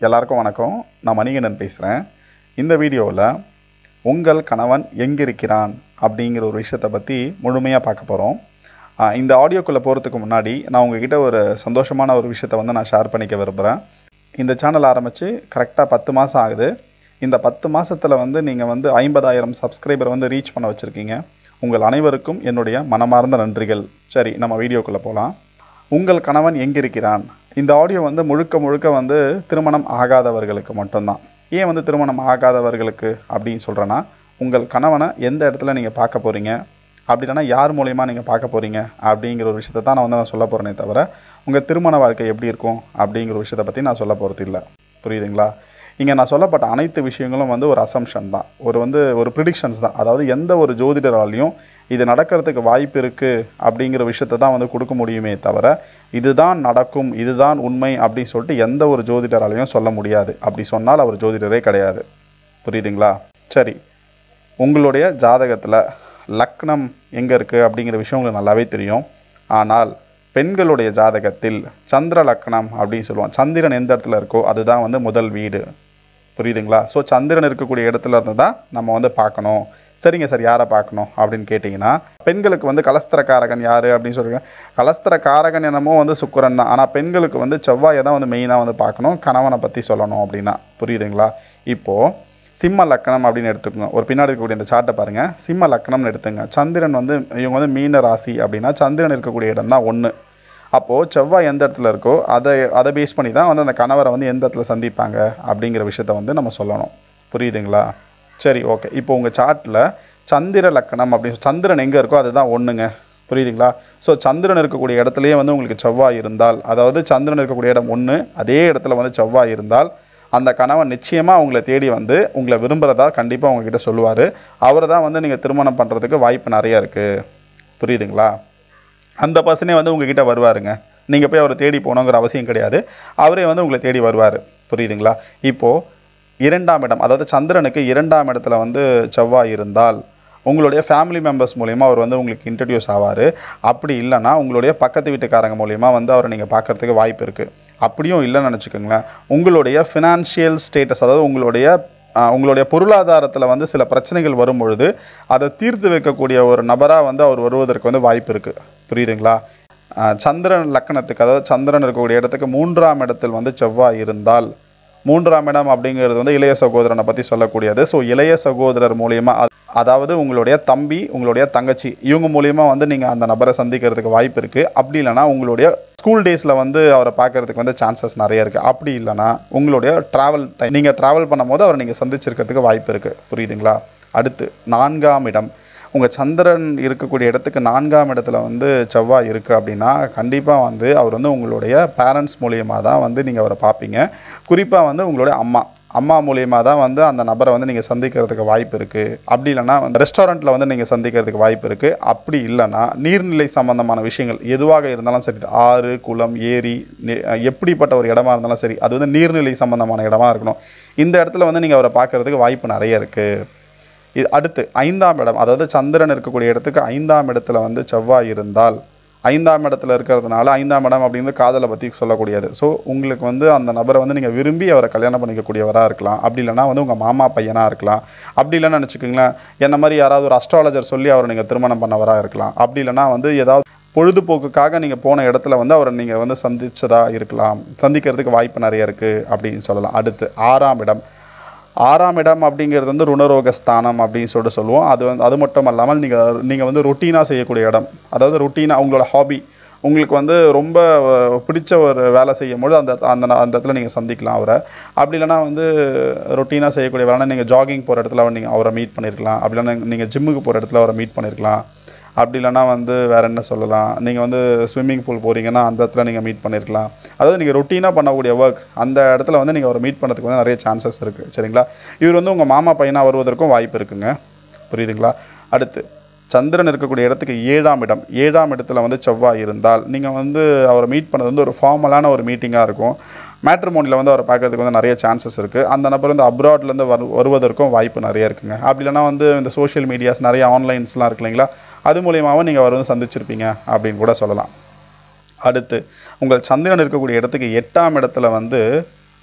எல்லாருக்கும் வணக்கம் நான் மணிகண்டன் பேசுகிறேன் இந்த வீடியோவில் உங்கள் கணவன் எங்கிருக்கிறான் அப்படிங்கிற ஒரு விஷயத்தை பற்றி முழுமையாக பார்க்க போகிறோம் இந்த ஆடியோக்குள்ளே போகிறதுக்கு முன்னாடி நான் உங்ககிட்ட ஒரு சந்தோஷமான ஒரு விஷயத்தை வந்து நான் ஷேர் பண்ணிக்க விரும்புகிறேன் இந்த சேனல் ஆரம்பித்து கரெக்டாக பத்து மாதம் ஆகுது இந்த பத்து மாதத்தில் வந்து நீங்கள் வந்து ஐம்பதாயிரம் சப்ஸ்கிரைபர் வந்து ரீச் பண்ண வச்சுருக்கீங்க உங்கள் அனைவருக்கும் என்னுடைய மனமார்ந்த நன்றிகள் சரி நம்ம வீடியோக்குள்ளே போகலாம் உங்கள் கணவன் எங்கிருக்கிறான் இந்த ஆடியோ வந்து முழுக்க முழுக்க வந்து திருமணம் ஆகாதவர்களுக்கு மட்டும்தான் ஏன் வந்து திருமணம் ஆகாதவர்களுக்கு அப்படின்னு சொல்கிறேன்னா உங்கள் கணவனை எந்த இடத்துல நீங்கள் பார்க்க போகிறீங்க அப்படி இல்லைன்னா யார் மூலயமா நீங்கள் பார்க்க போகிறீங்க அப்படிங்கிற ஒரு விஷயத்தை தான் நான் வந்து நான் சொல்ல போகிறேனே தவிர உங்கள் திருமண வாழ்க்கை எப்படி இருக்கும் அப்படிங்கிற ஒரு விஷயத்தை பற்றி நான் சொல்ல போகிறது இல்லை புரியுதுங்களா இங்கே நான் சொல்லப்பட்ட அனைத்து விஷயங்களும் வந்து ஒரு அசம்ஷன் தான் ஒரு வந்து ஒரு ப்ரிடிக்ஷன்ஸ் தான் அதாவது எந்த ஒரு ஜோதிடராலையும் இது நடக்கிறதுக்கு வாய்ப்பு இருக்குது அப்படிங்கிற விஷயத்தை தான் வந்து கொடுக்க முடியுமே தவிர இதுதான் நடக்கும் இதுதான் உண்மை அப்படின்னு சொல்லிட்டு எந்த ஒரு ஜோதிடராலையும் சொல்ல முடியாது அப்படி சொன்னால் அவர் ஜோதிடரே கிடையாது புரியுதுங்களா சரி உங்களுடைய ஜாதகத்தில் லக்னம் எங்கே இருக்குது அப்படிங்கிற விஷயம் உங்களுக்கு நல்லாவே தெரியும் ஆனால் பெண்களுடைய ஜாதகத்தில் சந்திர லக்னம் அப்படின்னு சொல்லுவோம் சந்திரன் எந்த இடத்துல இருக்கோ அதுதான் வந்து முதல் வீடு புரியுதுங்களா ஸோ சந்திரன் இருக்கக்கூடிய இடத்துல இருந்து தான் நம்ம வந்து பார்க்கணும் சரிங்க சார் யாரை பார்க்கணும் அப்படின்னு கேட்டிங்கன்னா பெண்களுக்கு வந்து கலஸ்திரக்காரகன் யார் அப்படின்னு சொல்லுங்க கலஸ்திரக்காரகன் என்னமோ வந்து சுக்கரன் தான் ஆனால் பெண்களுக்கு வந்து செவ்வாயை தான் வந்து மெயினாக வந்து பார்க்கணும் கணவனை பற்றி சொல்லணும் அப்படின்னா புரியுதுங்களா இப்போது சிம்ம லக்கணம் அப்படின்னு எடுத்துக்கோங்க ஒரு பின்னாடி இருக்கக்கூடிய இந்த சார்ட்டை பாருங்கள் சிம்ம லக்கணம்னு எடுத்துங்க சந்திரன் வந்து இவங்க வந்து மீன ராசி அப்படின்னா சந்திரன் இருக்கக்கூடிய இடம் தான் ஒன்று அப்போது செவ்வாய் எந்த இடத்துல இருக்கோ அதை அதை பேஸ் பண்ணி தான் வந்து அந்த கணவரை வந்து எந்த இடத்துல சந்திப்பாங்க அப்படிங்கிற விஷயத்த வந்து நம்ம சொல்லணும் புரியுதுங்களா சரி ஓகே இப்போ உங்கள் சார்ட்டில் சந்திர லக்கணம் அப்படின்னு சந்திரன் எங்கே இருக்கோ அதுதான் ஒன்றுங்க புரியுதுங்களா ஸோ சந்திரன் இருக்கக்கூடிய இடத்துலையே வந்து உங்களுக்கு செவ்வாய் இருந்தால் அதாவது சந்திரன் இருக்கக்கூடிய இடம் ஒன்று அதே இடத்துல வந்து செவ்வாய் இருந்தால் அந்த கணவன் நிச்சயமாக உங்களை தேடி வந்து உங்களை விரும்புகிறதா கண்டிப்பாக உங்ககிட்ட சொல்லுவார் அவரை தான் வந்து நீங்கள் திருமணம் பண்ணுறதுக்கு வாய்ப்பு நிறையா இருக்குது புரியுதுங்களா அந்த பர்சனே வந்து உங்ககிட்ட வருவாருங்க நீங்கள் போய் அவரை தேடி போகணுங்கிற அவசியம் கிடையாது அவரே வந்து உங்களை தேடி வருவார் புரியுதுங்களா இப்போது இரண்டாம் இடம் அதாவது சந்திரனுக்கு இரண்டாம் இடத்துல வந்து செவ்வாய் இருந்தால் உங்களுடைய ஃபேமிலி மெம்பர்ஸ் மூலிமா அவர் வந்து உங்களுக்கு இன்ட்ரடியூஸ் ஆவார் அப்படி இல்லைன்னா உங்களுடைய பக்கத்து வீட்டுக்காரங்க மூலிமா வந்து அவரை நீங்கள் பார்க்குறதுக்கு வாய்ப்பு இருக்குது அப்படியும் இல்லைன்னு நினச்சிக்கோங்களேன் உங்களுடைய ஃபினான்ஷியல் ஸ்டேட்டஸ் அதாவது உங்களுடைய உங்களுடைய பொருளாதாரத்தில் வந்து சில பிரச்சனைகள் வரும் பொழுது அதை தீர்த்து வைக்கக்கூடிய ஒரு நபராக வந்து அவர் வருவதற்கு வந்து வாய்ப்பு இருக்குது புரியுதுங்களா சந்திரன் லக்கணத்துக்கு அதாவது சந்திரன் இருக்கக்கூடிய இடத்துக்கு மூன்றாம் இடத்தில் வந்து செவ்வாய் இருந்தால் மூன்றாம் இடம் அப்படிங்கிறது வந்து இளைய சகோதரனை பற்றி சொல்லக்கூடியது ஸோ இளைய சகோதரர் மூலியமா அதாவது உங்களுடைய தம்பி உங்களுடைய தங்கச்சி இவங்க மூலியமா வந்து நீங்கள் அந்த நபரை சந்திக்கிறதுக்கு வாய்ப்பு இருக்குது அப்படி இல்லைனா உங்களுடைய ஸ்கூல் டேஸில் வந்து அவரை பார்க்கறதுக்கு வந்து சான்சஸ் நிறைய இருக்குது அப்படி இல்லைனா உங்களுடைய ட்ராவல் டைம் நீங்கள் ட்ராவல் பண்ணும்போது அவரை நீங்கள் சந்திச்சிருக்கிறதுக்கு வாய்ப்பு இருக்குது புரியுதுங்களா அடுத்து நான்காம் இடம் உங்கள் சந்திரன் இருக்கக்கூடிய இடத்துக்கு நான்காம் இடத்துல வந்து செவ்வாய் இருக்குது அப்படின்னா கண்டிப்பாக வந்து அவர் வந்து உங்களுடைய பேரண்ட்ஸ் மூலியமாக தான் வந்து நீங்கள் அவரை பார்ப்பீங்க குறிப்பாக வந்து உங்களுடைய அம்மா அம்மா மூலியமாக தான் வந்து அந்த நபரை வந்து நீங்கள் சந்திக்கிறதுக்கு வாய்ப்பு இருக்குது அப்படி இல்லைனா வந்து ரெஸ்டாரண்ட்டில் வந்து நீங்கள் சந்திக்கிறதுக்கு வாய்ப்பு இருக்குது அப்படி இல்லைனா நீர்நிலை சம்பந்தமான விஷயங்கள் எதுவாக இருந்தாலும் சரி ஆறு குளம் ஏரி எப்படிப்பட்ட ஒரு இடமா இருந்தாலும் சரி அது வந்து நீர்நிலை சம்பந்தமான இடமா இருக்கணும் இந்த இடத்துல வந்து நீங்கள் அவரை பார்க்கறதுக்கு வாய்ப்பு நிறைய இருக்குது இது அடுத்து ஐந்தாம் இடம் அதாவது சந்திரன் இருக்கக்கூடிய இடத்துக்கு ஐந்தாம் இடத்துல வந்து செவ்வாய் இருந்தால் ஐந்தாம் இடத்துல இருக்கிறதுனால ஐந்தாம் இடம் அப்படிங்கிறது காதலை பற்றி சொல்லக்கூடியது ஸோ உங்களுக்கு வந்து அந்த நபரை வந்து நீங்கள் விரும்பி அவரை கல்யாணம் பண்ணிக்கக்கூடியவராக இருக்கலாம் அப்படி இல்லைனா வந்து உங்கள் மாமா பையனாக இருக்கலாம் அப்படி இல்லைன்னு நினச்சிக்கோங்களேன் என்ன மாதிரி யாராவது ஒரு அஸ்ட்ராலஜர் சொல்லி அவரை நீங்கள் திருமணம் பண்ணவராக இருக்கலாம் அப்படி இல்லைனா வந்து ஏதாவது பொழுதுபோக்குக்காக நீங்கள் போன இடத்துல வந்து அவரை நீங்கள் வந்து சந்திச்சதா இருக்கலாம் சந்திக்கிறதுக்கு வாய்ப்பு நிறைய இருக்குது அப்படின்னு சொல்லலாம் அடுத்து ஆறாம் இடம் ஆறாம் இடம் அப்படிங்கிறது வந்து ருணரோகஸ்தானம் அப்படின்னு சொல்லிட்டு சொல்லுவோம் அது வந்து அது மட்டும் இல்லாமல் நீங்கள் நீங்கள் வந்து ரொட்டீனாக செய்யக்கூடிய இடம் அதாவது ரொட்டீனாக உங்களோட ஹாபி உங்களுக்கு வந்து ரொம்ப பிடிச்ச ஒரு வேலை செய்யும் போது அந்த அந்த அந்த இடத்துல நீங்கள் சந்திக்கலாம் அவரை அப்படி இல்லைனா வந்து ரொட்டீனாக செய்யக்கூடிய வேலை நீங்கள் ஜாகிங் போகிற இடத்துல நீங்கள் அவரை மீட் பண்ணியிருக்கலாம் அப்படி இல்லைனா நீங்கள் ஜிம்முக்கு போகிற இடத்துல அவரை மீட் பண்ணியிருக்கலாம் அப்படி இல்லைனா வந்து வேறு என்ன சொல்லலாம் நீங்கள் வந்து ஸ்விம்மிங் பூல் போகிறீங்கன்னா அந்த இடத்துல நீங்கள் மீட் பண்ணியிருக்கலாம் அதாவது நீங்கள் ரொட்டீனாக பண்ணக்கூடிய ஒர்க் அந்த இடத்துல வந்து நீங்கள் அவரை மீட் பண்ணுறதுக்கு வந்து நிறைய சான்சஸ் இருக்குது சரிங்களா இவர் வந்து உங்கள் மாமா பையனாக வருவதற்கும் வாய்ப்பு இருக்குங்க புரியுதுங்களா அடுத்து சந்திரன் இருக்கக்கூடிய இடத்துக்கு ஏழாம் இடம் ஏழாம் இடத்துல வந்து செவ்வாய் இருந்தால் நீங்கள் வந்து அவரை மீட் பண்ணது வந்து ஒரு ஃபார்மலான ஒரு மீட்டிங்காக இருக்கும் மேட்ரிமோனியில் வந்து அவரை பார்க்கறதுக்கு வந்து நிறைய சான்சஸ் இருக்குது அந்த நபர் வந்து அப்ராட்லேருந்து வரு வருவதற்கும் வாய்ப்பு நிறைய இருக்குங்க அப்படி இல்லைனா வந்து இந்த சோஷியல் மீடியாஸ் நிறைய ஆன்லைன்ஸ்லாம் இருக்கு இல்லைங்களா அது மூலியமாகவும் நீங்கள் அவர் வந்து சந்திச்சிருப்பீங்க அப்படின்னு கூட சொல்லலாம் அடுத்து உங்கள் சந்திரன் இருக்கக்கூடிய இடத்துக்கு எட்டாம் இடத்துல வந்து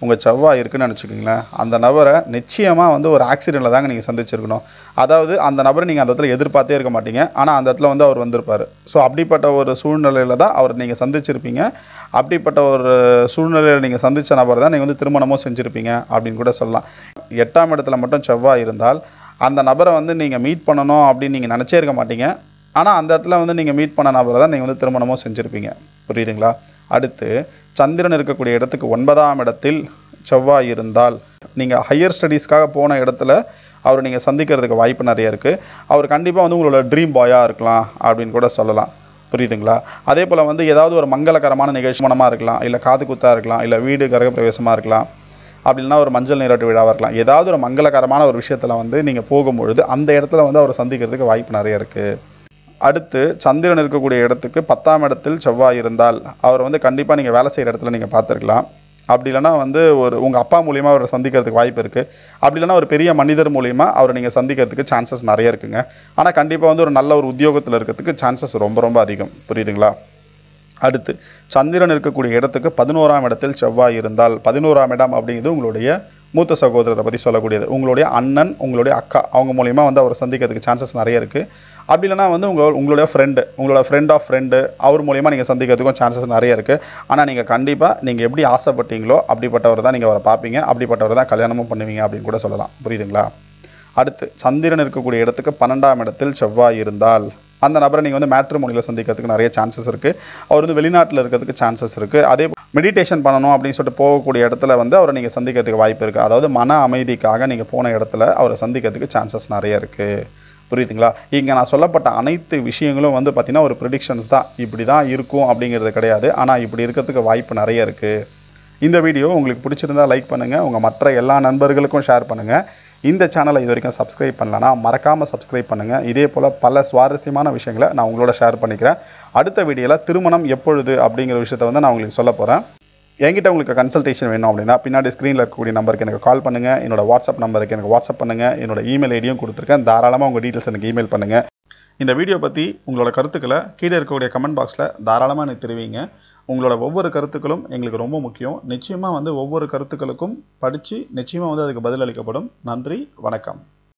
உங்கள் செவ்வாய் இருக்குன்னு நினச்சிக்கோங்களேன் அந்த நபரை நிச்சயமாக வந்து ஒரு ஆக்சிடெண்ட்டில் தாங்க நீங்கள் சந்திச்சிருக்கணும் அதாவது அந்த நபரை நீங்கள் அந்த இடத்துல எதிர்பார்த்தே இருக்க மாட்டீங்க ஆனால் அந்த இடத்துல வந்து அவர் வந்திருப்பார் ஸோ அப்படிப்பட்ட ஒரு சூழ்நிலையில் தான் அவர் நீங்கள் சந்திச்சிருப்பீங்க அப்படிப்பட்ட ஒரு சூழ்நிலையில் நீங்கள் சந்தித்த நபர் தான் நீங்கள் வந்து திருமணமும் செஞ்சுருப்பீங்க அப்படின்னு கூட சொல்லலாம் எட்டாம் இடத்துல மட்டும் செவ்வாய் இருந்தால் அந்த நபரை வந்து நீங்கள் மீட் பண்ணணும் அப்படின்னு நீங்கள் நினச்சே இருக்க மாட்டீங்க ஆனால் அந்த இடத்துல வந்து நீங்கள் மீட் பண்ண நபரை தான் நீங்கள் வந்து திருமணமும் செஞ்சுருப்பீங்க புரியுதுங்களா அடுத்து சந்திரன் இருக்கக்கூடிய இடத்துக்கு ஒன்பதாம் இடத்தில் செவ்வாய் இருந்தால் நீங்கள் ஹையர் ஸ்டடீஸ்க்காக போன இடத்துல அவர் நீங்கள் சந்திக்கிறதுக்கு வாய்ப்பு நிறைய இருக்குது அவர் கண்டிப்பாக வந்து உங்களோட ட்ரீம் பாயாக இருக்கலாம் அப்படின்னு கூட சொல்லலாம் புரியுதுங்களா அதே போல் வந்து ஏதாவது ஒரு மங்களகரமான நிகழ்ச்சி மனமாக இருக்கலாம் இல்லை காது குத்தாக இருக்கலாம் இல்லை வீடு கிரகப்பிரவேசமாக இருக்கலாம் அப்படி இல்லைன்னா ஒரு மஞ்சள் நீராட்டு விழாவாக இருக்கலாம் ஏதாவது ஒரு மங்களகரமான ஒரு விஷயத்தில் வந்து நீங்கள் போகும்பொழுது அந்த இடத்துல வந்து அவரை சந்திக்கிறதுக்கு வாய்ப்பு நிறைய இருக்குது அடுத்து சந்திரன் இருக்கக்கூடிய இடத்துக்கு பத்தாம் இடத்தில் செவ்வாய் இருந்தால் அவர் வந்து கண்டிப்பாக நீங்கள் வேலை செய்கிற இடத்துல நீங்கள் பார்த்துருக்கலாம் அப்படி இல்லைன்னா வந்து ஒரு உங்கள் அப்பா மூலியமாக அவரை சந்திக்கிறதுக்கு வாய்ப்பு இருக்குது அப்படி இல்லைன்னா ஒரு பெரிய மனிதர் மூலியமா அவரை நீங்கள் சந்திக்கிறதுக்கு சான்சஸ் நிறைய இருக்குங்க ஆனால் கண்டிப்பாக வந்து ஒரு நல்ல ஒரு உத்தியோகத்தில் இருக்கிறதுக்கு சான்சஸ் ரொம்ப ரொம்ப அதிகம் புரியுதுங்களா அடுத்து சந்திரன் இருக்கக்கூடிய இடத்துக்கு பதினோராம் இடத்தில் செவ்வாய் இருந்தால் பதினோராம் இடம் அப்படிங்கிறது உங்களுடைய மூத்த சகோதரரை பற்றி சொல்லக்கூடியது உங்களுடைய அண்ணன் உங்களுடைய அக்கா அவங்க மூலியமாக வந்து அவரை சந்திக்கிறதுக்கு சான்சஸ் நிறைய இருக்குது அப்படி இல்லைனா வந்து உங்கள் உங்களுடைய ஃப்ரெண்டு உங்களோட ஃப்ரெண்ட் ஆஃப் ஃப்ரெண்டு அவர் மூலியமாக நீங்கள் சந்திக்கிறதுக்கும் சான்சஸ் நிறைய இருக்குது ஆனால் நீங்கள் கண்டிப்பாக நீங்கள் எப்படி ஆசைப்பட்டீங்களோ அப்படிப்பட்டவர் தான் நீங்கள் அவரை பார்ப்பீங்க அப்படிப்பட்டவர் தான் கல்யாணமும் பண்ணுவீங்க அப்படின்னு கூட சொல்லலாம் புரியுதுங்களா அடுத்து சந்திரன் இருக்கக்கூடிய இடத்துக்கு பன்னெண்டாம் இடத்தில் செவ்வாய் இருந்தால் அந்த நபரை நீங்கள் வந்து மேட்ரிமோனியில் சந்திக்கிறதுக்கு நிறைய சான்சஸ் இருக்குது அவர் வந்து வெளிநாட்டில் இருக்கிறதுக்கு சான்சஸ் இருக்குது அதே மெடிடேஷன் பண்ணணும் அப்படின்னு சொல்லிட்டு போகக்கூடிய இடத்துல வந்து அவரை நீங்கள் சந்திக்கிறதுக்கு வாய்ப்பு இருக்குது அதாவது மன அமைதிக்காக நீங்கள் போன இடத்துல அவரை சந்திக்கிறதுக்கு சான்சஸ் நிறைய இருக்குது புரியுதுங்களா இங்கே நான் சொல்லப்பட்ட அனைத்து விஷயங்களும் வந்து பார்த்திங்கன்னா ஒரு ப்ரிடிக்ஷன்ஸ் தான் இப்படி தான் இருக்கும் அப்படிங்கிறது கிடையாது ஆனால் இப்படி இருக்கிறதுக்கு வாய்ப்பு நிறைய இருக்குது இந்த வீடியோ உங்களுக்கு பிடிச்சிருந்தா லைக் பண்ணுங்கள் உங்கள் மற்ற எல்லா நண்பர்களுக்கும் ஷேர் பண்ணுங்கள் இந்த சேனலை இது வரைக்கும் சப்ஸ்கிரைப் பண்ணலனா மறக்காமல் சப்ஸ்கிரைப் பண்ணுங்கள் இதே போல் பல சுவாரஸ்யமான விஷயங்களை நான் உங்களோட ஷேர் பண்ணிக்கிறேன் அடுத்த வீடியோவில் திருமணம் எப்பொழுது அப்படிங்கிற விஷயத்தை வந்து நான் உங்களுக்கு சொல்ல போகிறேன் என்கிட்ட உங்களுக்கு கன்சல்டேஷன் வேணும் அப்படின்னா பின்னாடி ஸ்க்ரீனில் இருக்கக்கூடிய நம்பருக்கு எனக்கு கால் பண்ணுங்கள் என்னோட வாட்ஸ்அப் நம்பருக்கு எனக்கு வாட்ஸ்அப் பண்ணுங்கள் என்னோட இமெயில் ஐடியும் கொடுத்துருக்கேன் தாராளமாக உங்கள் டீட்டெயில்ஸ் எனக்கு இமெயில் பண்ணுங்கள் இந்த வீடியோ பற்றி உங்களோட கருத்துக்களை கீழே இருக்கக்கூடிய கமெண்ட் பாக்ஸில் தாராளமாக எனக்கு தெரிவிங்க உங்களோட ஒவ்வொரு கருத்துக்களும் எங்களுக்கு ரொம்ப முக்கியம் நிச்சயமாக வந்து ஒவ்வொரு கருத்துக்களுக்கும் படித்து நிச்சயமாக வந்து அதுக்கு பதில் அளிக்கப்படும் நன்றி வணக்கம்